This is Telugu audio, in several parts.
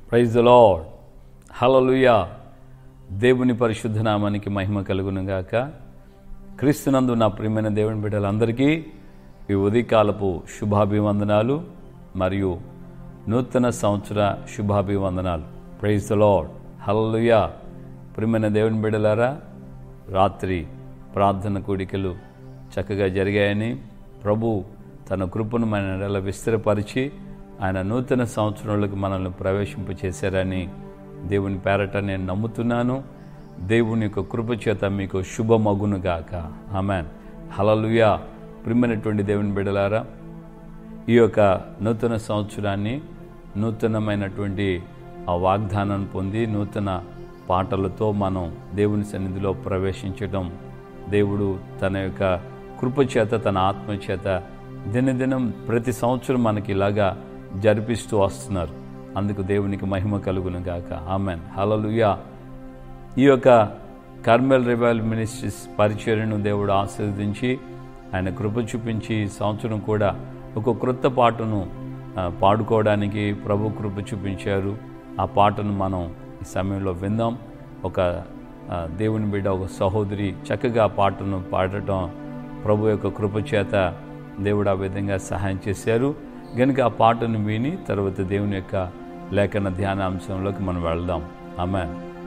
ప్రైజ్ ద లాడ్ హలలుయా దేవుని పరిశుద్ధ నామానికి మహిమ కలుగునుగాక క్రీస్తునందు నా ప్రియమైన దేవుని బిడ్డలందరికీ ఈ ఉదయకాలపు శుభాభివందనాలు మరియు నూతన సంవత్సర శుభాభివందనాలు ప్రైజ్ ద లాడ్ హలలుయా ప్రియమైన దేవుని బిడ్డలారా రాత్రి ప్రార్థన కూడికలు చక్కగా జరిగాయని ప్రభు తన కృపను మన నెల విస్తరపరిచి ఆయన నూతన సంవత్సరంలోకి మనల్ని ప్రవేశింపచేశారని దేవుని పేరట నేను నమ్ముతున్నాను దేవుని యొక్క కృప చేత మీకు శుభమగునుగాక ఆమెన్ హలలుయా ప్రిమైనటువంటి దేవుని బిడలారా ఈ యొక్క నూతన సంవత్సరాన్ని నూతనమైనటువంటి ఆ వాగ్దానాన్ని పొంది నూతన పాటలతో మనం దేవుని సన్నిధిలో ప్రవేశించడం దేవుడు తన యొక్క కృప చేత తన ఆత్మ చేత దినదినం ప్రతి సంవత్సరం మనకి ఇలాగా జరిపిస్తూ వస్తున్నారు అందుకు దేవునికి మహిమ కలుగును గాక ఆమెన్ హలలుయా ఈ యొక్క కర్మల్ రివైల్ మినిస్ట్రీస్ పరిచర్యను దేవుడు ఆశీర్వదించి ఆయన కృప చూపించి ఈ సంవత్సరం కూడా ఒక క్రొత్త పాటను ఆ, పాడుకోవడానికి ప్రభు కృప చూపించారు ఆ పాటను మనం ఈ సమయంలో విందాం ఒక ఆ, దేవుని బిడ్డ ఒక సహోదరి చక్కగా ఆ పాటను పాడటం ప్రభు యొక్క కృప చేత దేవుడు ఆ విధంగా సహాయం చేశారు కనుక ఆ పాటను విని తర్వాత దేవుని యొక్క లేఖన ధ్యానాంశంలోకి మనం వెళ్దాం ఆమె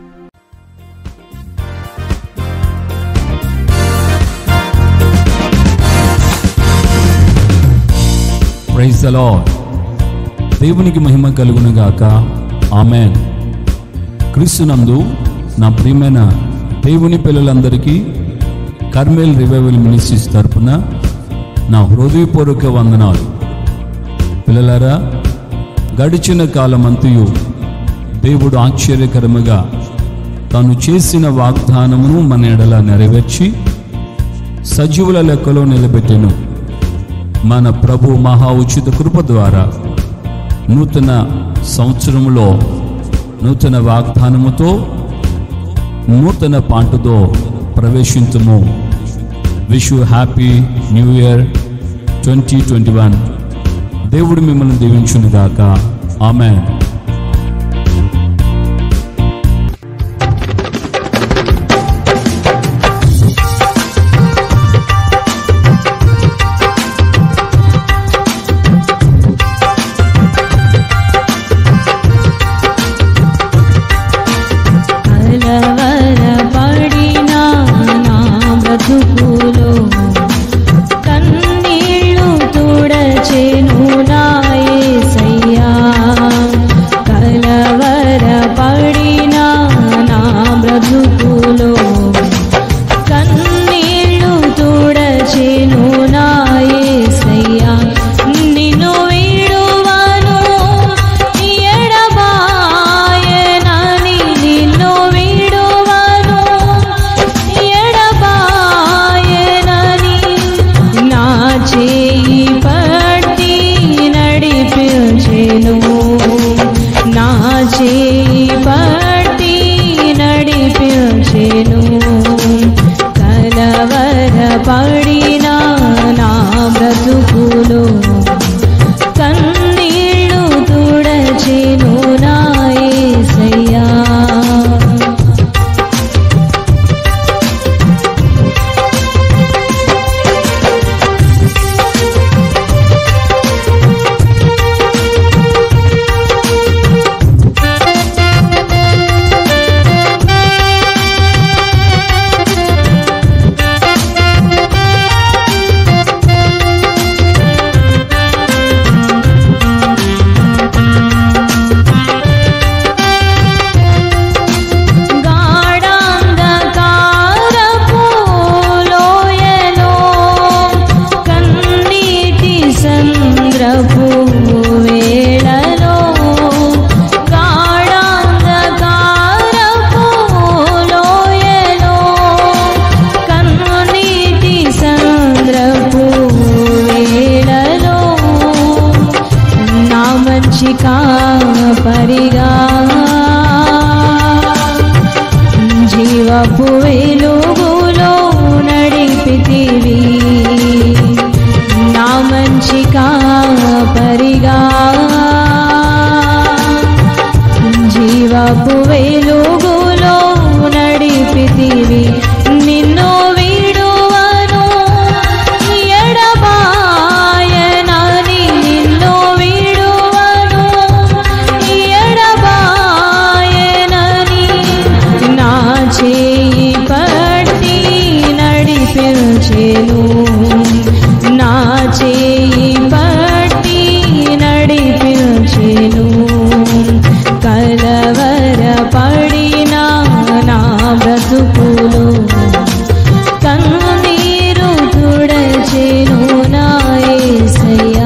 ప్రైజ్ ద లార్డ్ దేవునికి మహిమ కలుగును గాక ఆమెన్ క్రీస్తునందు నా ప్రియమైన దేవుని పిల్లలందరికీ కర్మేల్ రివైవల్ మినిస్ట్రీస్ తరపున నా హృదయపూర్వక వందనాలు పిల్లలారా గడిచిన కాలమంతయు దేవుడు ఆశ్చర్యకరముగా తాను చేసిన వాగ్దానమును మన ఎడల నెరవేర్చి సజీవుల లెక్కలో నిలబెట్టెను మన ప్రభు మహా ఉచిత కృప ద్వారా నూతన సంవత్సరములో నూతన వాగ్దానముతో నూతన పాటతో ప్రవేశించము wish you happy new year twenty twenty one దేవుడు మిమ్మల్ని దీవించునుగాక ఆమె కలవరపడిన నా బ్రతుకులో కన్నీళ్ళు తుడచెను నా యేసయ్యా కలవరపడిన నా బ్రతుకులో కన్నీళ్ళు తుడచెను నా యేసయ్యా నిన్ను విడువను ఎడబాయనని నిన్ను విడువను ఎడబాయనని నా చేయి పట్టి నడిపించెను నా చేయి పట్టి నడిపించెను కలవరపడిన నా బ్రతుకులో కన్నీళ్ళు తుడచెను నా యేసయ్యా గాఢాంధకారపు లోయలో కన్నీటి సంద్రపు వేళలో గాఢాంధకారపు లోయలో కన్నీటి సంద్రపు వేళలో నా మంచి కాపరిగా జీవపు వెలుగులో నడిపితివి నా మంచి కాపరిగా దీపపు వెలుగులో నడిపితివి నిన్ను విడువను ఎడబాయనని నిన్ను విడువను ఎడబాయనని నా చేయి పట్టి నడిపించెను నా చేయి పట్టి నడిపించెను కలవర పడిన నా బ్రతుకులు కన్నీరు తుడచెను నా యేసయ్యా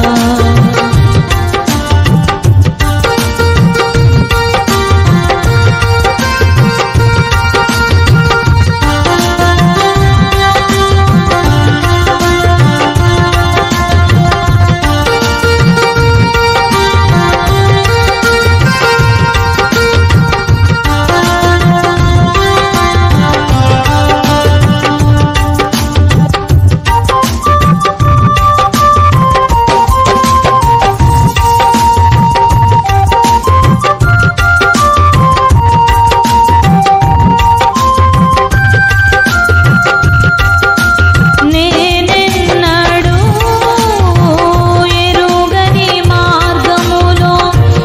నేనెన్నడూ ఎరుగని మార్గములో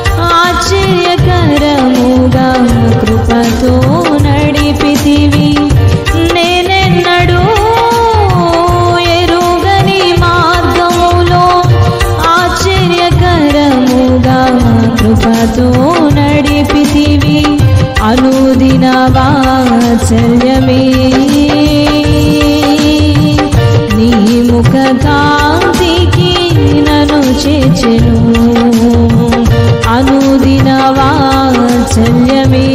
ఆశ్చర్యకరముగా కృపతో నడిపితివి నేనెన్నడూ ఎరుగని మార్గములో ఆశ్చర్యకరముగా కృపతో నడిపితివి అనుదిన వాత్సల్యమే నీ ముఖ కాంతికి నన్ను చేచెను అనుదిన వాత్సల్యమే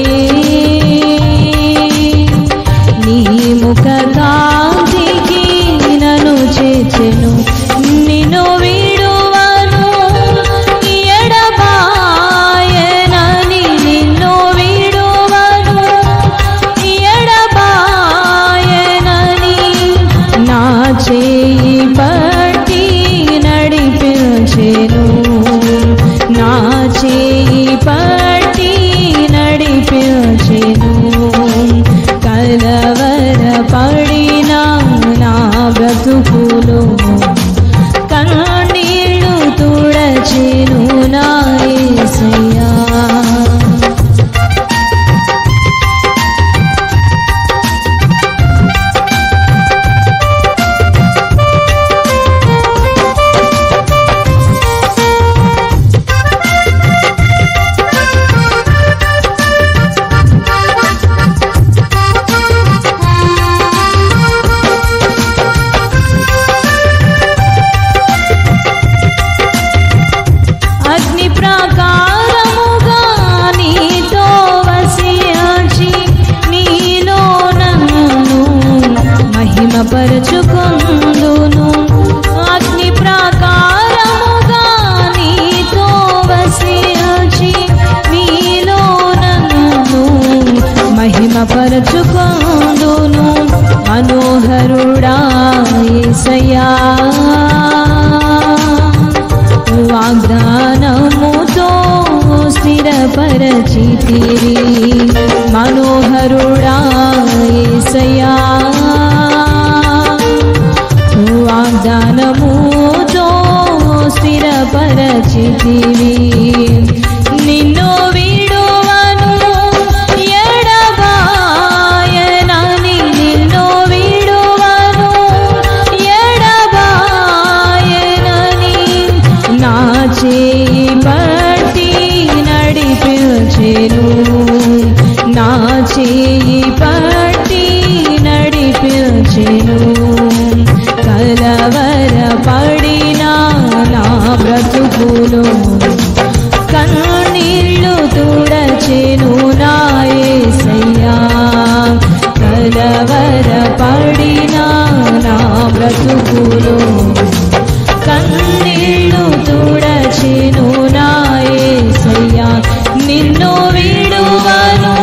నీ ముఖ కాంతికి నన్ను చేచెను నిన్ను విడువను ఎడబాయనని నిన్ను విడువను ఎడబాయనని నా చేయి పట్టి నడిపించెను నా చేయి పట్టి నడిపించెను కలవర పడిన నా బ్రతుకులో కన్నీళ్ళు తుడచెను నా యేసయ్యా అగ్ని ప్రాకారముగా నీతో వసించి నీలో నన్ను మహిమపరచుకుందును అగ్ని ప్రాకారముగా నీతో వసించి నీలో నన్ను మహిమపరచుకుందును మనోహరుడా యేసయ్యా వాగ్దానముతో స్థిరపరచితిరి మనోహరుడా యేసయ్యా వాగ్దానముతో స్థిరపరచితివి నిన్ను విడువను ఎడబాయనని నిన్ను విడువను ఎడబాయనని నా చేయి పట్టి నడిపించెను నా చేయి పట్టి నడిపించెను కలవర పడిన నా బ్రతుకులో కన్నీళ్ళు తుడచెను నా యేసయ్యా కలవర పడిన నా బ్రతుకులో కన్నీళ్ళు తుడచెను నా యేసయ్యా నిన్ను విడువను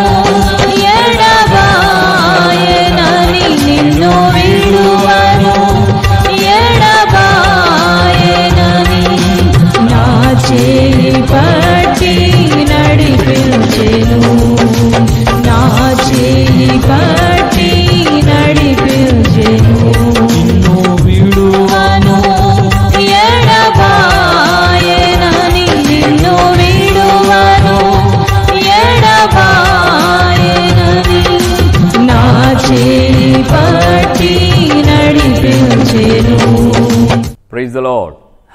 ఎడబాయనని నిన్ను విడువను ఎడబాయనని నా చేయి పట్టి నడిపించెను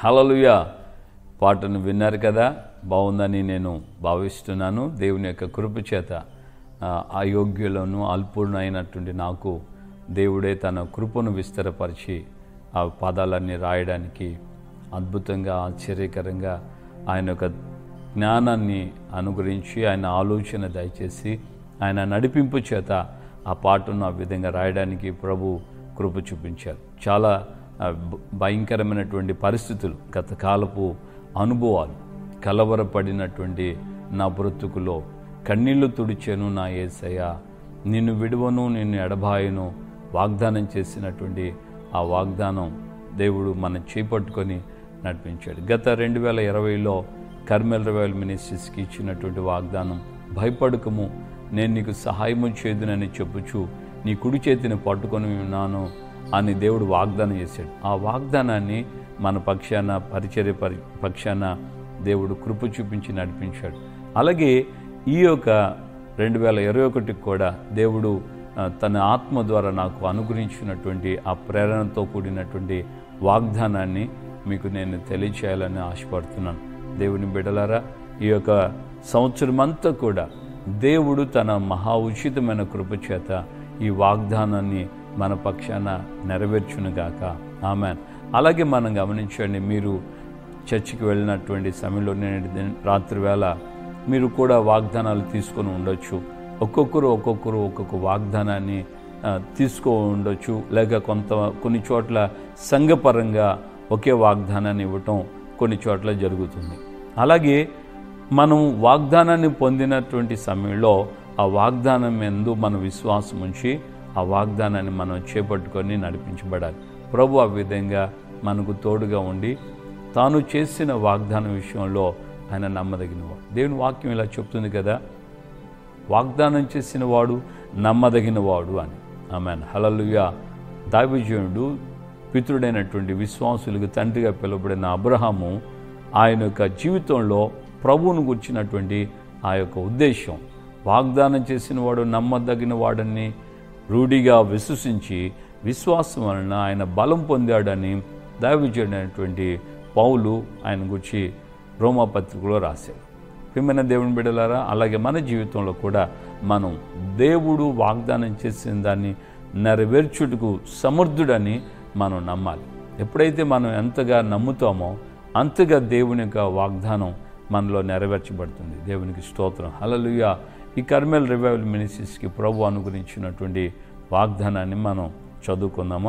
హలలుయా పాటను విన్నారు కదా బాగుందని నేను భావిస్తున్నాను దేవుని యొక్క కృప చేత ఆ, అయోగ్యులను అల్పులను అయినటువంటి నాకు దేవుడే తన కృపను విస్తరపరిచి ఆ పదాలన్నీ రాయడానికి అద్భుతంగా ఆశ్చర్యకరంగా ఆయన యొక్క జ్ఞానాన్ని అనుగ్రహించి ఆయన ఆలోచన దయచేసి ఆయన నడిపింపు చేత ఆ పాటను ఆ విధంగా రాయడానికి ప్రభు కృప చూపించారు చాలా ఆ, భ- భయంకరమైనటువంటి పరిస్థితులు గత కాలపు అనుభవాలు కలవరపడినటువంటి నా బ్రతుకులో కన్నీళ్లు తుడిచాను నా ఏసయ్య నిన్ను విడువను నిన్ను ఎడబాయను వాగ్దానం చేసినటువంటి ఆ వాగ్దానం దేవుడు మనం చేపట్టుకొని నడిపించాడు గత రెండు వేల ఇరవైలో కర్మెల్ రివైల్ మినిస్ట్రీస్కి ఇచ్చినటువంటి వాగ్దానం భయపడకము నేను నీకు సహాయము చేదునని చెప్పుచు నీ కుడి చేతిని పట్టుకొని ఉన్నాను అని దేవుడు వాగ్దానం చేశాడు ఆ వాగ్దానాన్ని మన పక్షాన పరిచర్య పరి పక్షాన దేవుడు కృప చూపించి నడిపించాడు అలాగే ఈ యొక్క రెండు వేల ఇరవై ఒకటికి కూడా దేవుడు ఆ, తన ఆత్మ ద్వారా నాకు అనుగ్రహించినటువంటి ఆ ప్రేరణతో కూడినటువంటి వాగ్దానాన్ని మీకు నేను తెలియచేయాలని ఆశపడుతున్నాను దేవుని బిడలారా ఈ యొక్క సంవత్సరం అంతా కూడా దేవుడు తన మహా ఉచితమైన కృప చేత ఈ వాగ్దానాన్ని మన పక్షాన నెరవేర్చునుగాక ఆమెన్ అలాగే మనం గమనించండి మీరు చర్చికి వెళ్ళినటువంటి సమయంలో నేను రాత్రి వేళ మీరు కూడా వాగ్దానాలు తీసుకొని ఉండొచ్చు ఒక్కొక్కరు ఒక్కొక్కరు ఒక్కొక్క వాగ్దానాన్ని ఆ, తీసుకో ఉండొచ్చు లేక కొంత కొన్ని చోట్ల సంఘపరంగా ఒకే వాగ్దానాన్ని ఇవ్వటం కొన్ని చోట్ల జరుగుతుంది అలాగే మనం వాగ్దానాన్ని పొందినటువంటి సమయంలో ఆ వాగ్దానం ఎందు మన విశ్వాసం ఉంచి ఆ వాగ్దానాన్ని మనం చేపట్టుకొని నడిపించబడాలి ప్రభు ఆ విధంగా మనకు తోడుగా ఉండి తాను చేసిన వాగ్దానం విషయంలో ఆయన నమ్మదగినవాడు దేవుని వాక్యం ఇలా చెప్తుంది కదా వాగ్దానం చేసిన వాడు నమ్మదగిన వాడు అని ఆమెన్ హలలుగా దావిజయుడు పితృడైనటువంటి విశ్వాసులకు తండ్రిగా పిలువబడిన అబ్రహాము ఆయన యొక్క జీవితంలో ప్రభువును గుర్చినటువంటి ఆ యొక్క ఉద్దేశం వాగ్దానం చేసిన వాడు నమ్మదగిన వాడని రూఢిగా విశ్వసించి విశ్వాసం వలన ఆయన బలం పొందాడని దైవజుడైనటువంటి పౌలు ఆయన గురించి రోమా పత్రికలో రాశాడు ప్రియమైన దేవుని బిడ్డలారా అలాగే మన జీవితంలో కూడా మనం దేవుడు వాగ్దానం చేసిన దాన్ని నెరవేర్చుటకు సమర్థుడని మనం నమ్మాలి ఎప్పుడైతే మనం ఎంతగా నమ్ముతామో అంతగా దేవుని యొక్క వాగ్దానం మనలో నెరవేర్చబడుతుంది దేవునికి స్తోత్రం హలలుయ ఈ కర్మల్ రివైవల్ మినిస్ట్రీస్కి ప్రభు అనుగ్రహించినటువంటి వాగ్దానాన్ని మనం చదువుకుందామా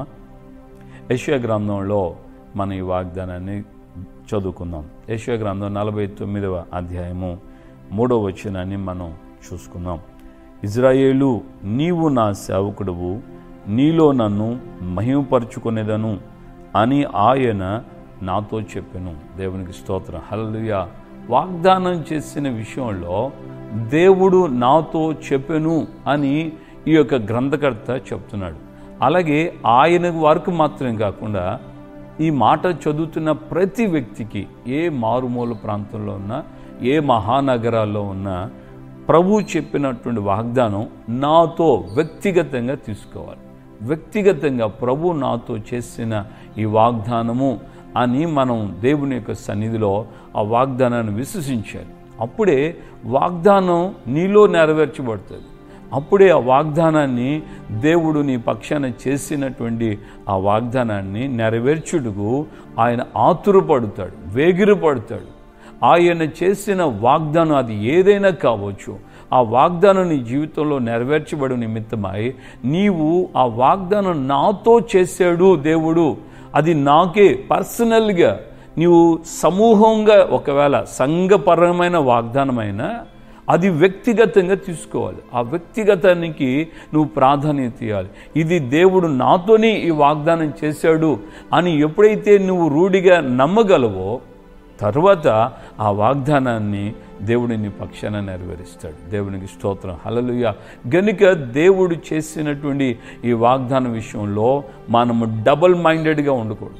యశ్యా గ్రంథంలో మనం ఈ వాగ్దానాన్ని చదువుకుందాం యశ్యా గ్రంథం నలభై తొమ్మిదవ అధ్యాయము మూడవ వచనాన్ని మనం చూసుకుందాం ఇజ్రాయేలు నీవు నా సేవకుడువు నీలో నన్ను మహిమపరుచుకునేదను అని ఆయన నాతో చెప్పెను దేవునికి స్తోత్రం హల్లెలూయా వాగ్దానం చేసిన విషయంలో దేవుడు నాతో చెప్పెను అని ఈ యొక్క గ్రంథకర్త చెప్తున్నాడు అలాగే ఆయన వరకు మాత్రం కాకుండా ఈ మాట చదువుతున్న ప్రతి వ్యక్తికి ఏ మారుమూల ప్రాంతంలో ఉన్నా ఏ మహానగరాల్లో ఉన్నా ప్రభు చెప్పినటువంటి వాగ్దానం నాతో వ్యక్తిగతంగా తీసుకోవాలి వ్యక్తిగతంగా ప్రభు నాతో చేసిన ఈ వాగ్దానము అని మనం దేవుని యొక్క సన్నిధిలో ఆ వాగ్దానాన్ని విశ్వసించాలి అప్పుడే వాగ్దానం నీలో నెరవేర్చబడుతుంది అప్పుడే ఆ వాగ్దానాన్ని దేవుడు నీ పక్షాన చేసినటువంటి ఆ వాగ్దానాన్ని నెరవేర్చుటకు ఆయన ఆతురపడతాడు వేగిరపడతాడు ఆయన చేసిన వాగ్దానం అది ఏదైనా కావచ్చు ఆ వాగ్దానం నీ జీవితంలో నెరవేర్చబడు నిమిత్తమై నీవు ఆ వాగ్దానం నాతో చేశాడు దేవుడు అది నాకే పర్సనల్గా నీవు సమూహంగా ఒకవేళ సంఘపరమైన వాగ్దానమైన అది వ్యక్తిగతంగా తీసుకోవాలి ఆ వ్యక్తిగతానికి నువ్వు ప్రాధాన్యత ఇవ్వాలి ఇది దేవుడు నాతోనే ఈ వాగ్దానం చేశాడు అని ఎప్పుడైతే నువ్వు రూఢిగా నమ్మగలవో తర్వాత ఆ వాగ్దానాన్ని దేవుడు నీ పక్షాన నెరవేరుస్తాడు దేవునికి స్తోత్రం హలలుయ గనుక దేవుడు చేసినటువంటి ఈ వాగ్దానం విషయంలో మనము డబల్ మైండెడ్గా ఉండకూడదు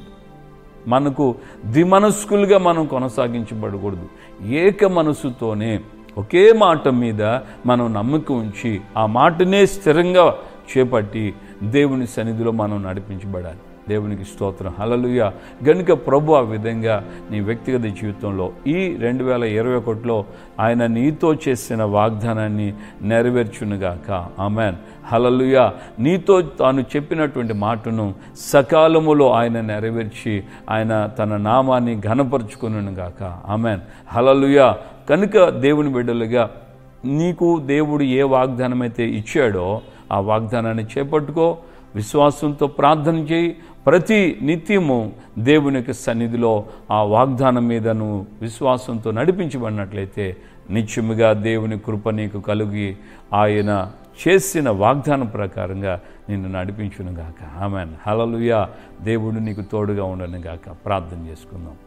మనకు ద్విమనస్కులుగా మనం కొనసాగించబడకూడదు ఏక మనసుతోనే ఒకే మాట మీద మనం నమ్మకం ఉంచి ఆ మాటనే స్థిరంగా చేపట్టి దేవుని సన్నిధిలో మనం నడిపించబడాలి దేవునికి స్తోత్రం హలలుయ గనుక ప్రభు ఆ విధంగా నీ వ్యక్తిగత జీవితంలో ఈ రెండు వేల ఇరవై ఒకటిలో ఆయన నీతో చేసిన వాగ్దానాన్ని నెరవేర్చునుగాక ఆమెన్ హలలుయ నీతో తాను చెప్పినటువంటి మాటను సకాలములో ఆయన నెరవేర్చి ఆయన తన నామాన్ని ఘనపరుచుకునుగాక ఆమెన్ హలలుయ కనుక దేవుని బిడ్డలుగా నీకు దేవుడు ఏ వాగ్దానం అయితే ఇచ్చాడో ఆ వాగ్దానాన్ని చేపట్టుకో విశ్వాసంతో ప్రార్థన చేయి ప్రతి నిత్యము దేవుని యొక్క సన్నిధిలో ఆ వాగ్దానం మీద నువ్వు విశ్వాసంతో నడిపించబడినట్లయితే నిత్యముగా దేవుని కృప నీకు కలిగి ఆయన చేసిన వాగ్దానం ప్రకారంగా నిన్ను నడిపించునుగాక ఆమెన్ హలలుయ దేవుడు నీకు తోడుగా ఉండను గాక ప్రార్థన చేసుకుందాం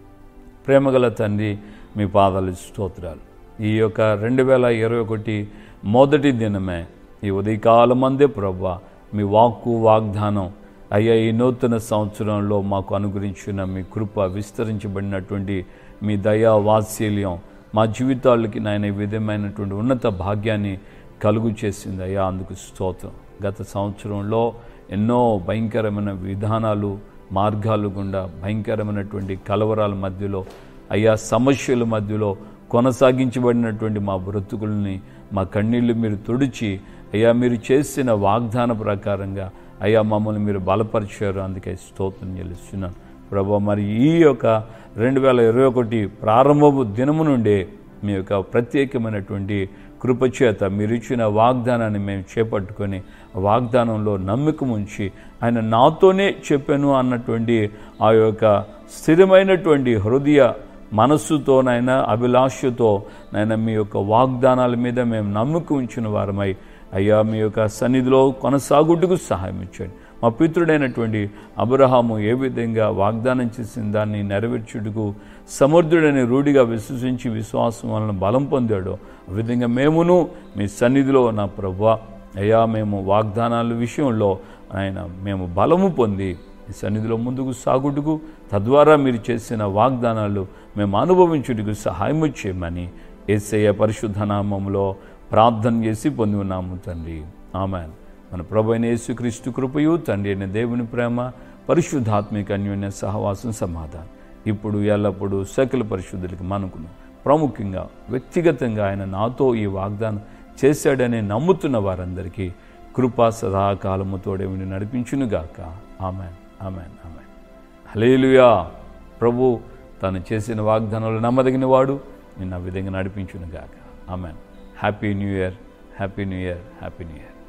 ప్రేమగల తండ్రి మీ పాదాలు స్తోత్రాలు ఈ యొక్క రెండు వేల ఇరవై ఒకటి మొదటి దినమే ఈ ఉదయకాలం అందే ప్రభా మీ వాక్కు వాగ్దానం అయ్యా ఈ నూతన సంవత్సరంలో మాకు అనుగ్రహించిన మీ కృప విస్తరించబడినటువంటి మీ దయా వాత్సల్యం మా జీవితాలకి నాయన ఈ విధమైనటువంటి ఉన్నత భాగ్యాన్ని కలుగు చేసింది అయ్యా అందుకు స్తోత్రం గత సంవత్సరంలో ఎన్నో భయంకరమైన విధానాలు మార్గాలు గుండా భయంకరమైనటువంటి కలవరాల మధ్యలో అయ్యా సమస్యల మధ్యలో కొనసాగించబడినటువంటి మా బ్రతుకుల్ని మా కన్నీళ్లు మీరు తుడిచి అయ్యా మీరు చేసిన వాగ్దాన ప్రకారంగా అయ్యా మమ్మల్ని మీరు బలపరిచారు అందుకే స్తోత్రం చెల్లిస్తున్నాను ప్రభా మరి ఈ యొక్క రెండు వేల ఇరవై ఒకటి ప్రారంభపు దినము నుండే మీ యొక్క ప్రత్యేకమైనటువంటి కృపచేత మీరు ఇచ్చిన వాగ్దానాన్ని మేము చేపట్టుకొని ఆ వాగ్దానంలో నమ్మకం ఉంచి ఆయన నాతోనే చెప్పాను అన్నటువంటి ఆ యొక్క స్థిరమైనటువంటి హృదయ మనస్సుతోనైనా అభిలాషతో నైనా మీ యొక్క వాగ్దానాల మీద మేము నమ్మకం ఉంచిన వారమై అయ్యా మీ యొక్క సన్నిధిలో కొనసాగుటకు సహాయం ఇచ్చండి మా పితృడైనటువంటి అబ్రహాము ఏ విధంగా వాగ్దానం చేసిన దాన్ని నెరవేర్చుటకు సమర్థుడని రూఢిగా విశ్వసించి విశ్వాసం వలన బలం పొందాడో ఆ విధంగా మేమును మీ సన్నిధిలో నా ప్రభు అయ్యా మేము వాగ్దానాల విషయంలో ఆయన మేము బలము పొంది ఈ సన్నిధిలో ముందుకు సాగుటకు తద్వారా మీరు చేసిన వాగ్దానాలు మేము అనుభవించుటకు సహాయం చేయమని ఏసయ్య పరిశుద్ధ నామంలో ప్రార్థన చేసి పొంది ఉన్నాము తండ్రి ఆమెన్ మన ప్రభు అయిన యేసుక్రీస్తు కృపయు తండ్రి అయిన దేవుని ప్రేమ పరిశుద్ధాత్మిక అన్యోన్య సహవాసం సమాధానం ఇప్పుడు ఎల్లప్పుడూ సకల పరిశుద్ధులకి మనకును ప్రాముఖ్యంగా వ్యక్తిగతంగా ఆయన నాతో ఈ వాగ్దానం చేశాడని నమ్ముతున్న వారందరికీ కృపా సదాకాలము తోడేమిని నడిపించునుగాక ఆమెన్ ఆమెన్ ఆమెన్ హలేలుయా ప్రభు తను చేసిన వాగ్దానాలు నమ్మదగిన వాడు నిన్న ఆ విధంగా నడిపించునుగాక amen happy new year happy new year happy new year